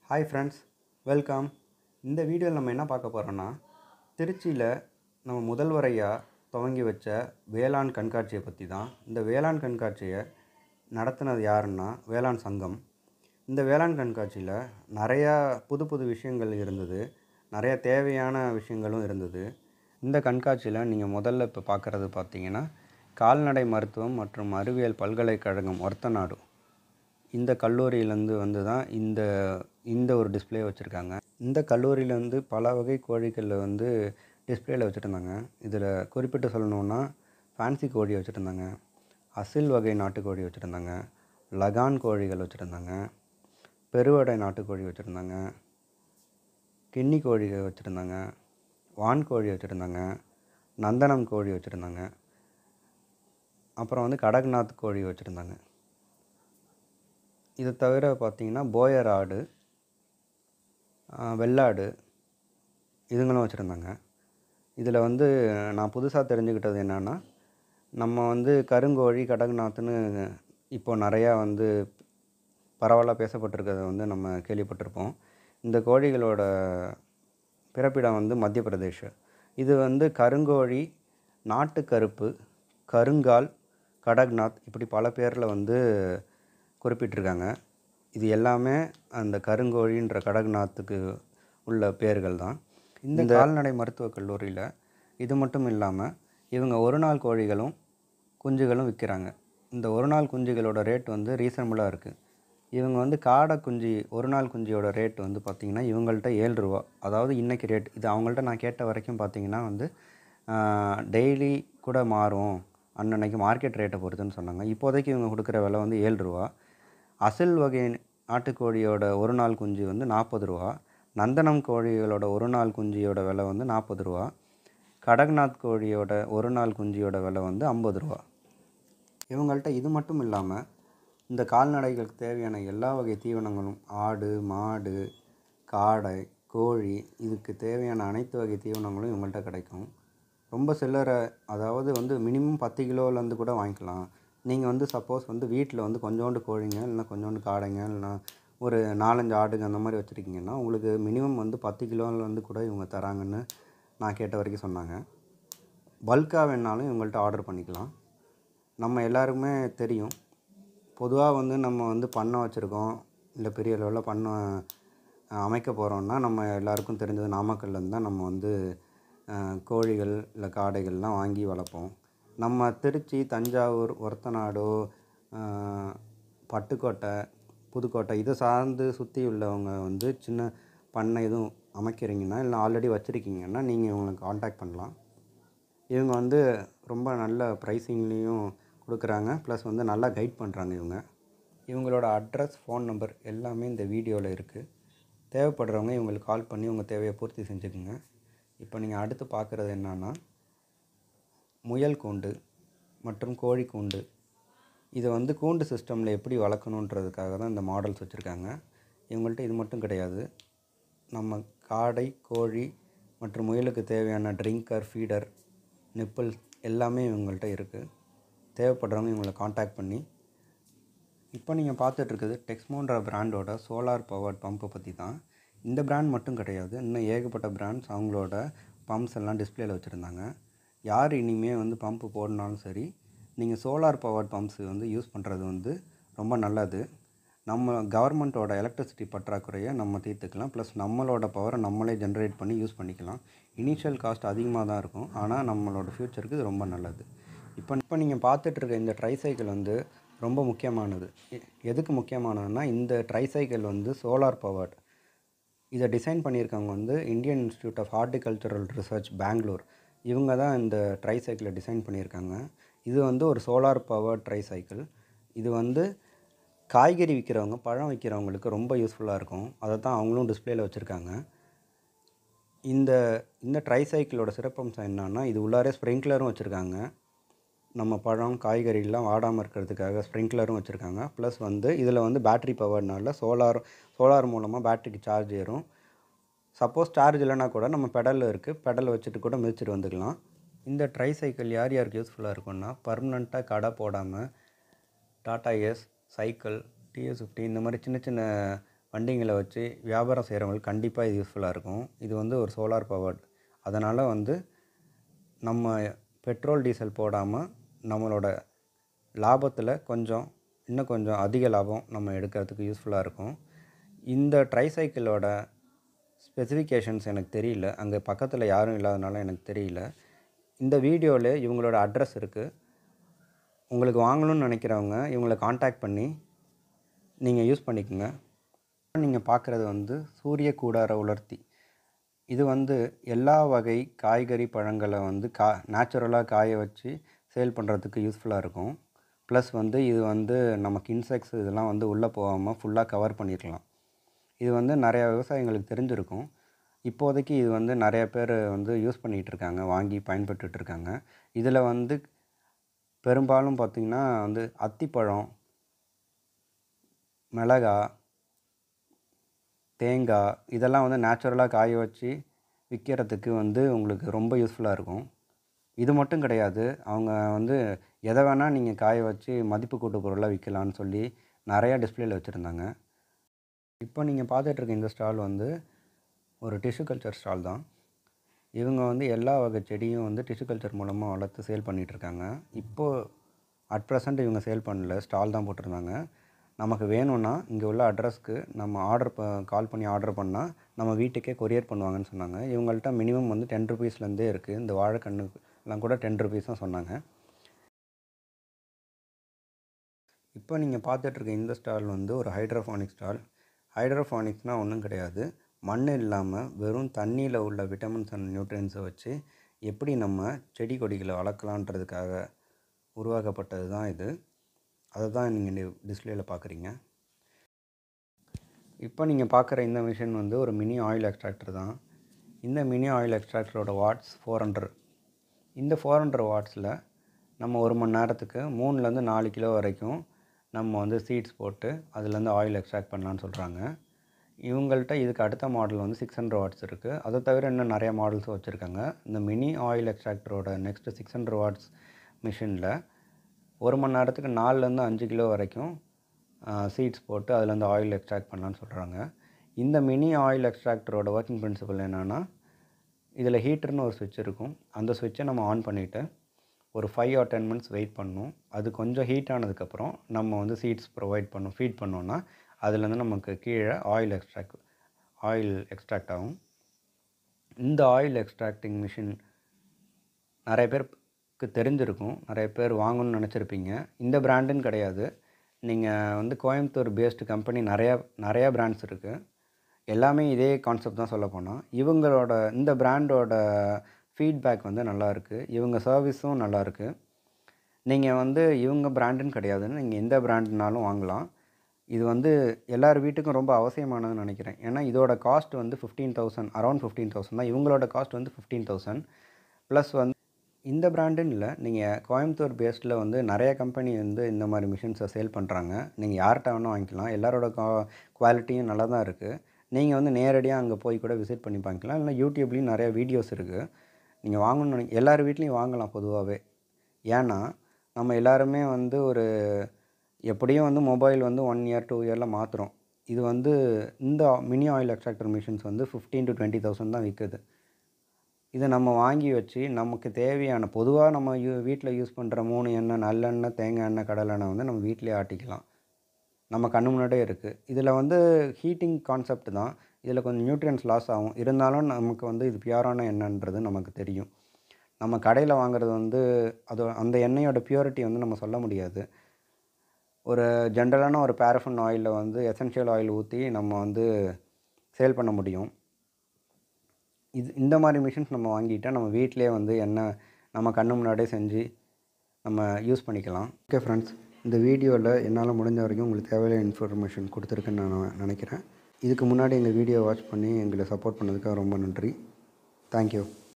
hi friends welcome இந்த வீடியோவில் நம்ம என்ன பார்க்க போகிறோன்னா திருச்சியில் நம்ம முதல்வரையாக துவங்கி வச்ச வேளாண் கண்காட்சியை பற்றி தான் இந்த வேளாண் கண்காட்சியை நடத்தினது யாருன்னா வேளாண் சங்கம் இந்த வேளாண் கண்காட்சியில் நிறையா புது புது விஷயங்கள் இருந்தது நிறைய தேவையான விஷயங்களும் இருந்தது இந்த கண்காட்சியில் நீங்கள் முதல்ல இப்போ பார்க்குறது பார்த்தீங்கன்னா கால்நடை மருத்துவம் மற்றும் அறிவியல் பல்கலைக்கழகம் ஒர்த்தநாடு இந்த கல்லூரியிலேருந்து வந்து தான் இந்த இந்த ஒரு டிஸ்ப்ளே வச்சுருக்காங்க இந்த கல்லூரியிலேருந்து பல வகை கோழிகள் வந்து டிஸ்ப்ளேயில் வச்சுருந்தாங்க இதில் குறிப்பிட்டு சொல்லணுன்னா ஃபேன்சி கோழி வச்சுருந்தாங்க அசில் வகை நாட்டுக்கோழி வச்சுருந்தாங்க லகான் கோழிகள் வச்சுருந்தாங்க பெருவடை நாட்டுக்கோழி வச்சுருந்தாங்க கின்னி கோழிகள் வச்சுருந்தாங்க வான் கோழி வச்சுருந்தாங்க நந்தனம் கோழி வச்சுருந்தாங்க அப்புறம் வந்து கடக்நாத் கோழி வச்சுருந்தாங்க இது தவிர பார்த்தீங்கன்னா போயர் ஆடு ஆ, வெள்ளாடு இதுங்களும் வச்சுருந்தாங்க இதில் வந்து நான் புதுசாக தெரிஞ்சுக்கிட்டது என்னென்னா நம்ம வந்து கருங்கோழி கடக்நாத்னு இப்போ நிறையா வந்து பரவலாக பேசப்பட்டிருக்கிறத வந்து நம்ம கேள்விப்பட்டிருப்போம் இந்த கோழிகளோட பிறப்பிடம் வந்து மத்திய பிரதேஷ் இது வந்து கருங்கோழி நாட்டுக்கருப்பு கருங்கால் கடக்நாத் இப்படி பல பேரில் வந்து குறிப்பிட்டிருக்காங்க இது எல்லாமே அந்த கருங்கோழின்ற கடக்நாத்துக்கு உள்ள பேர்கள் தான் இந்த கால்நடை மருத்துவக் கல்லூரியில் இது மட்டும் இல்லாமல் இவங்க ஒரு நாள் கோழிகளும் குஞ்சுகளும் விற்கிறாங்க இந்த ஒரு நாள் குஞ்சுகளோட ரேட் வந்து ரீசனபுளாக இருக்குது இவங்க வந்து காடை குஞ்சு ஒரு நாள் குஞ்சியோட ரேட் வந்து பார்த்திங்கன்னா இவங்கள்ட்ட ஏழு ரூபா அதாவது இன்றைக்கி ரேட் இது அவங்கள்ட்ட நான் கேட்ட வரைக்கும் பார்த்திங்கன்னா வந்து டெய்லி கூட மாறும் அன்னன்னைக்கு மார்க்கெட் ரேட்டை பொறுத்துன்னு சொன்னாங்க இப்போதைக்கு இவங்க கொடுக்குற விலை வந்து ஏழு ரூபா அசில் வகை நாட்டுக்கோழியோட ஒரு நாள் குஞ்சு வந்து நாற்பது ரூபா நந்தனம் கோழிகளோட ஒரு நாள் குஞ்சியோட விலை வந்து நாற்பது ரூபா கடக்நாத் கோழியோட ஒரு நாள் குஞ்சியோட விலை வந்து ஐம்பது ரூபா இவங்கள்ட்ட இது மட்டும் இல்லாமல் இந்த கால்நடைகளுக்கு தேவையான எல்லா வகை தீவனங்களும் ஆடு மாடு காடை கோழி இதுக்கு தேவையான அனைத்து வகை தீவனங்களும் இவங்கள்ட்ட கிடைக்கும் ரொம்ப சில்லறை அதாவது வந்து மினிமம் பத்து கிலோலேருந்து கூட வாங்கிக்கலாம் நீங்கள் வந்து சப்போஸ் வந்து வீட்டில் வந்து கொஞ்சோண்டு கோழிங்க இல்லைன்னா கொஞ்சோண்டு காடைங்க இல்லைன்னா ஒரு நாலஞ்சு ஆடுங்க அந்த மாதிரி வச்சுருக்கீங்கன்னா உங்களுக்கு மினிமம் வந்து பத்து கிலோலேருந்து கூட இவங்க தராங்கன்னு நான் கேட்ட வரைக்கும் சொன்னாங்க பல்காக வேணாலும் இவங்கள்ட்ட ஆர்டர் பண்ணிக்கலாம் நம்ம எல்லாருக்குமே தெரியும் பொதுவாக வந்து நம்ம வந்து பண்ணை வச்சுருக்கோம் இல்லை பெரிய லெவலில் பண்ணை அஹ், அமைக்க போகிறோம்னா நம்ம எல்லாருக்கும் தெரிஞ்சது நாமக்கல்லேருந்து தான் நம்ம வந்து அஹ், கோழிகள் இல்லை காடைகள்லாம் வாங்கி வளர்ப்போம் நம்ம திருச்சி தஞ்சாவூர் ஒரத்தநாடு அஹ், பட்டுக்கோட்டை புதுக்கோட்டை இதை சார்ந்து சுற்றி உள்ளவங்க வந்து சின்ன பண்ணை எதுவும் அமைக்கிறீங்கன்னா இல்லை ஆல்ரெடி வச்சுருக்கீங்கன்னா நீங்கள் இவங்களை காண்டாக்ட் பண்ணலாம் இவங்க வந்து ரொம்ப நல்ல ப்ரைஸிங்லேயும் கொடுக்குறாங்க ப்ளஸ் வந்து நல்லா கைட் பண்ணுறாங்க இவங்க இவங்களோட அட்ரஸ் ஃபோன் நம்பர் எல்லாமே இந்த வீடியோவில் இருக்குது தேவைப்படுறவங்க இவங்களுக்கு கால் பண்ணி உங்கள் தேவையை பூர்த்தி செஞ்சுக்குங்க இப்போ நீங்கள் அடுத்து பார்க்குறது என்னன்னா முயல் கூண்டு மற்றும் கோழி கூண்டு இதை வந்து கூண்டு சிஸ்டமில் எப்படி வளர்க்கணுன்றதுக்காக தான் இந்த மாடல்ஸ் வச்சுருக்காங்க இவங்கள்ட்ட இது மட்டும் கிடையாது நம்ம காடை கோழி மற்றும் முயலுக்கு தேவையான ட்ரிங்கர் ஃபீடர் நிப்பிள் எல்லாமே இவங்கள்ட்ட இருக்குது தேவைப்படுறவங்க இவங்களை காண்டாக்ட் பண்ணி இப்போ நீங்கள் பார்த்துட்ருக்குது டெக்ஸ்மோன்ற பிராண்டோட சோலார் பவர்ட் பம்பை பற்றி தான் இந்த பிராண்ட் மட்டும் கிடையாது இன்னும் ஏகப்பட்ட பிராண்ட்ஸ் அவங்களோட பம்ப்ஸ் எல்லாம் டிஸ்ப்ளேல வச்சுருந்தாங்க யார் இனிமே வந்து பம்பு போடனாலும் சரி நீங்கள் சோலார் பவர்ட் பம்ப்ஸ் வந்து யூஸ் பண்ணுறது வந்து ரொம்ப நல்லது நம்ம கவர்மெண்ட்டோட எலக்ட்ரிசிட்டி பற்றாக்குறையை நம்ம தீர்த்துக்கலாம் ப்ளஸ் நம்மளோட பவரை நம்மளே ஜென்ரேட் பண்ணி யூஸ் பண்ணிக்கலாம் இனிஷியல் காஸ்ட் அதிகமாக தான் இருக்கும் ஆனால் நம்மளோட ஃப்யூச்சருக்கு இது ரொம்ப நல்லது இப்போ இப்போ நீங்கள் பார்த்துட்டு இருக்க இந்த ட்ரைசைக்கிள் வந்து ரொம்ப முக்கியமானது எ- எதுக்கு முக்கியமானதுன்னா இந்த ட்ரைசைக்கிள் வந்து சோலார் பவர்ட் இதை டிசைன் பண்ணியிருக்கவங்க வந்து Indian institute of horticultural research Bangalore இவங்க தான் இந்த ட்ரைசைக்கிளை டிசைன் பண்ணியிருக்காங்க இது வந்து ஒரு சோலார் பவர் ட்ரைசைக்கிள் இது வந்து காய்கறி விற்கிறவங்க பழம் விற்கிறவங்களுக்கு ரொம்ப யூஸ்ஃபுல்லாக இருக்கும் அதை தான் அவங்களும் டிஸ்ப்ளேல வச்சுருக்காங்க இந்த இந்த ட்ரைசைக்கிளோட சிறப்பம்சம் என்னன்னா இது உள்ளாரே ஸ்ப்ரிங்க்லரும் வச்சுருக்காங்க நம்ம பழம் காய்கறிலாம் வாடாமல் இருக்கிறதுக்காக ஸ்ப்ரிங்க்லரும் வச்சுருக்காங்க ப்ளஸ் வந்து இதில் வந்து பேட்ரி பவர்னால சோலார் சோலார் மூலமாக பேட்டரிக்கு சார்ஜ் ஏறும் சப்போஸ் சார்ஜ் இல்லைனா கூட நம்ம பெடல் இருக்குது பெடல் வச்சுட்டு கூட மிதிச்சிட்டு வந்துக்கலாம் இந்த ட்ரை சைக்கிள் யார் யாருக்கு யூஸ்ஃபுல்லாக இருக்கும்னா பர்மனெண்ட்டாக கடை போடாமல் Tata Ace cycle TS fifty இந்த மாதிரி சின்ன சின்ன வண்டிங்களை வச்சு வியாபாரம் செய்கிறவங்களுக்கு கண்டிப்பாக இது யூஸ்ஃபுல்லாக இருக்கும் இது வந்து ஒரு சோலார் பவர்ட் அதனால் வந்து நம்ம பெட்ரோல் டீசல் போடாமல் நம்மளோட லாபத்தில் கொஞ்சம் இன்னும் கொஞ்சம் அதிக லாபம் நம்ம எடுக்கிறதுக்கு யூஸ்ஃபுல்லாக இருக்கும் இந்த ட்ரைசைக்கிளோட ஸ்பெசிஃபிகேஷன்ஸ் எனக்கு தெரியல அங்கே பக்கத்தில் யாரும் இல்லாதனால எனக்கு தெரியல இந்த வீடியோவில் இவங்களோட அட்ரஸ் இருக்குது உங்களுக்கு வாங்கணும்னு நினைக்கிறவங்க இவங்களை காண்டாக்ட் பண்ணி நீங்கள் யூஸ் பண்ணிக்கோங்க நீங்கள் பார்க்குறது வந்து சூரிய கூடார உலர்த்தி இது வந்து எல்லா வகை காய்கறி பழங்களை வந்து கா நேச்சுரலாக காய வச்சு சேல் பண்ணுறதுக்கு யூஸ்ஃபுல்லாக இருக்கும் ப்ளஸ் வந்து இது வந்து நமக்கு இன்செக்ட்ஸ் இதெல்லாம் வந்து உள்ளே போகாமல் ஃபுல்லாக கவர் பண்ணியிருக்கலாம் இது வந்து நிறையா விவசாயிங்களுக்கு தெரிஞ்சிருக்கும் இப்போதைக்கு இது வந்து நிறைய பேர் வந்து யூஸ் பண்ணிகிட்டு இருக்காங்க வாங்கி பயன்பட்டுட்டு இருக்காங்க இதில் வந்து பெரும்பாலும் பார்த்திங்கன்னா வந்து அத்திப்பழம் மிளகா தேங்காய் இதெல்லாம் வந்து நேச்சுரலாக காய வச்சு விற்கிறதுக்கு வந்து உங்களுக்கு ரொம்ப யூஸ்ஃபுல்லாக இருக்கும் இது மட்டும் கிடையாது அவங்க வந்து எதை வேணால் நீங்கள் காய வச்சு மதிப்பு கூட்டு பொருளாக விற்கலான்னு சொல்லி நிறையா டிஸ்பிளேல வச்சுருந்தாங்க இப்போ நீங்கள் பார்த்துட்டு இருக்க இந்த ஸ்டால் வந்து ஒரு டிஷ்யூ கல்ச்சர் ஸ்டால் தான் இவங்க வந்து எல்லா வகை செடியும் வந்து டிஷ்யூ கல்ச்சர் மூலமாக வளர்த்து சேல் பண்ணிகிட்ருக்காங்க இப்போது அட் ப்ரெசண்ட் இவங்க சேல் பண்ணல ஸ்டால் தான் போட்டிருந்தாங்க நமக்கு வேணும்னா இங்கே உள்ள அட்ரஸ்க்கு நம்ம ஆர்டர் ப கால் பண்ணி ஆர்டர் பண்ணால் நம்ம வீட்டுக்கே கொரியர் பண்ணுவாங்கன்னு சொன்னாங்க இவங்கள்ட்ட மினிமம் வந்து டென் ருபீஸ்லேருந்தே இருக்குது இந்த வாழைக்கண்ணுலாம் கூட டென் ருபீஸ் தான் சொன்னாங்க இப்போ நீங்கள் பார்த்துட்ருக்க இந்த ஸ்டால் வந்து ஒரு ஹைட்ரோஃபானிக் ஸ்டால் ஹைட்ரோஃபானிக்ஸ்னால் ஒன்றும் கிடையாது மண் இல்லாமல் வெறும் தண்ணியில் உள்ள விட்டமின்ஸ் அண்ட் நியூட்ரியன்ஸை வச்சு எப்படி நம்ம செடி கொடிகளை வளர்க்கலான்றதுக்காக உருவாக்கப்பட்டது தான் இது அதை தான் நீங்கள் டிஸ்பிளேயில் பார்க்குறீங்க இப்போ நீங்கள் பார்க்குற இந்த மிஷின் வந்து ஒரு மினி ஆயில் எக்ஸ்ட்ராக்டர் தான் இந்த மினி ஆயில் எக்ஸ்ட்ராக்டரோட வாட்ஸ் ஃபோர் ஹண்ட்ரட் இந்த ஃபோர் ஹண்ட்ரட் வாட்ஸில் நம்ம ஒரு மணி நேரத்துக்கு மூணுலேருந்து நாலு கிலோ வரைக்கும் நம்ம வந்து சீட்ஸ் போட்டு அதுலேருந்து ஆயில் எக்ஸ்ட்ராக்ட் பண்ணலான்னு சொல்கிறாங்க இவங்கள்ட்ட இதுக்கு அடுத்த மாடல் வந்து சிக்ஸ் ஹண்ட்ரட் வாட்ஸ் இருக்குது அதை தவிர இன்னும் நிறைய மாடல்ஸும் வச்சுருக்காங்க இந்த மினி ஆயில் எக்ஸ்ட்ராக்டரோட நெக்ஸ்ட்டு சிக்ஸ் ஹண்ட்ரட் வாட்ஸ் மிஷினில் ஒரு மணி நேரத்துக்கு நாலுலேருந்து அஞ்சு கிலோ வரைக்கும் சீட்ஸ் போட்டு அதுலேருந்து ஆயில் எக்ஸ்ட்ராக்ட் பண்ணலான்னு சொல்கிறாங்க இந்த மினி ஆயில் எக்ஸ்ட்ராக்டரோட ஒர்க்கிங் பிரின்சிபல் என்னென்னா இதில் ஹீட்டர்னு ஒரு சுவிட்ச் இருக்கும் அந்த சுவிட்சை நம்ம ஆன் பண்ணிவிட்டு ஒரு five or ten minutes wait பண்ணணும் அது கொஞ்சம் ஹீட் ஆனதுக்கப்புறம் நம்ம வந்து சீட்ஸ் ப்ரொவைட் பண்ணோம் ஃபீட் பண்ணோன்னா அதுலேருந்து நமக்கு கீழே ஆயில் எக்ஸ்ட்ராக்ட் ஆயில் எக்ஸ்ட்ராக்ட் ஆகும் இந்த ஆயில் எக்ஸ்ட்ராக்டிங் மிஷின் நிறைய பேருக்கு தெரிஞ்சிருக்கும் நிறைய பேர் வாங்கணும்னு நினச்சிருப்பீங்க இந்த பிராண்டுன்னு கிடையாது நீங்கள் வந்து கோயம்புத்தூர் பேஸ்டு கம்பெனி நிறையா நிறையா பிராண்ட்ஸ் இருக்குது எல்லாமே இதே கான்செப்ட் தான் சொல்ல போனால் இவங்களோட இந்த பிராண்டோட ஃபீட்பேக் வந்து நல்லாயிருக்கு இவங்க சர்வீஸும் நல்லாயிருக்கு நீங்கள் வந்து இவங்க பிராண்டுன்னு கிடையாதுன்னு நீங்கள் எந்த பிராண்டுனாலும் வாங்கலாம் இது வந்து எல்லார் வீட்டுக்கும் ரொம்ப அவசியமானதுன்னு நினைக்கிறேன் ஏன்னா இதோட காஸ்ட் வந்து fifteen thousand around fifteen thousand தான் இவங்களோட காஸ்ட் வந்து ஃபிஃப்டீன் தௌசண்ட் ப்ளஸ் வந்து இந்த பிராண்டுன்னு இல்லை நீங்கள் கோயம்புத்தூர் பேஸ்டில் வந்து நிறைய கம்பெனி வந்து இந்த மாதிரி மிஷின்ஸை சேல் பண்ணுறாங்க நீங்கள் யார்கிட்ட வேணால் வாங்கிக்கலாம் எல்லாரோட கா குவாலிட்டியும் நல்லா தான் இருக்குது நீங்கள் வந்து நேரடியாக அங்கே போய் கூட விசிட் பண்ணி பார்க்கலாம் இல்லை யூடியூப்லேயும் நிறைய வீடியோஸ் இருக்குது நீங்கள் வாங்கணும்னு நினை எல்லார் வீட்லேயும் வாங்கலாம் பொதுவாகவே ஏன்னா நம்ம எல்லாருமே வந்து ஒரு எப்படியும் வந்து மொபைல் வந்து ஒன் இயர் டூ இயரில் மாற்றுறோம் இது வந்து இந்த மினி ஆயில் எக்ஸ்ட்ராக்டர் மிஷின்ஸ் வந்து ஃபிஃப்டீன் டு டுவெண்ட்டி தௌசண்ட் தான் விற்குது இதை நம்ம வாங்கி வச்சு நமக்கு தேவையான பொதுவாக நம்ம யூ வீட்டில் யூஸ் பண்ணுற மூணு எண்ணெய் நல்லெண்ணெய் தேங்காய் எண்ணெய் கடலெண்ணெய் வந்து நம்ம வீட்டிலே ஆட்டிக்கலாம் நம்ம கண்ணு முன்னாடியே இருக்குது இதில் வந்து ஹீட்டிங் கான்செப்ட் தான் இதில் கொஞ்சம் நியூட்ரியன்ஸ் லாஸ் ஆகும் இருந்தாலும் நமக்கு வந்து இது பியூரான எண்ணெய்ன்றது நமக்கு தெரியும் நம்ம கடையில் வாங்குறது வந்து அது அந்த எண்ணெயோட பியூரிட்டி வந்து நம்ம சொல்ல முடியாது ஒரு ஜென்ரலான ஒரு பேரஃபின் ஆயிலில் வந்து எசென்ஷியல் ஆயில் ஊற்றி நம்ம வந்து சேல் பண்ண முடியும் இது இந்த மாதிரி மிஷின்ஸ் நம்ம வாங்கிட்டால் நம்ம வீட்டிலே வந்து எண்ணெய் நம்ம கண்ணு முன்னாடியே செஞ்சு நம்ம யூஸ் பண்ணிக்கலாம் ஓகே ஃப்ரெண்ட்ஸ் இந்த வீடியோவில் என்னால் முடிஞ்ச வரைக்கும் உங்களுக்கு தேவையான இன்ஃபர்மேஷன் கொடுத்துருக்குன்னு நான் நினைக்கிறேன் இதுக்கு முன்னாடி எங்கள் வீடியோ வாட்ச் பண்ணி எங்களை சப்போர்ட் பண்ணதுக்காக ரொம்ப நன்றி தேங்க்யூ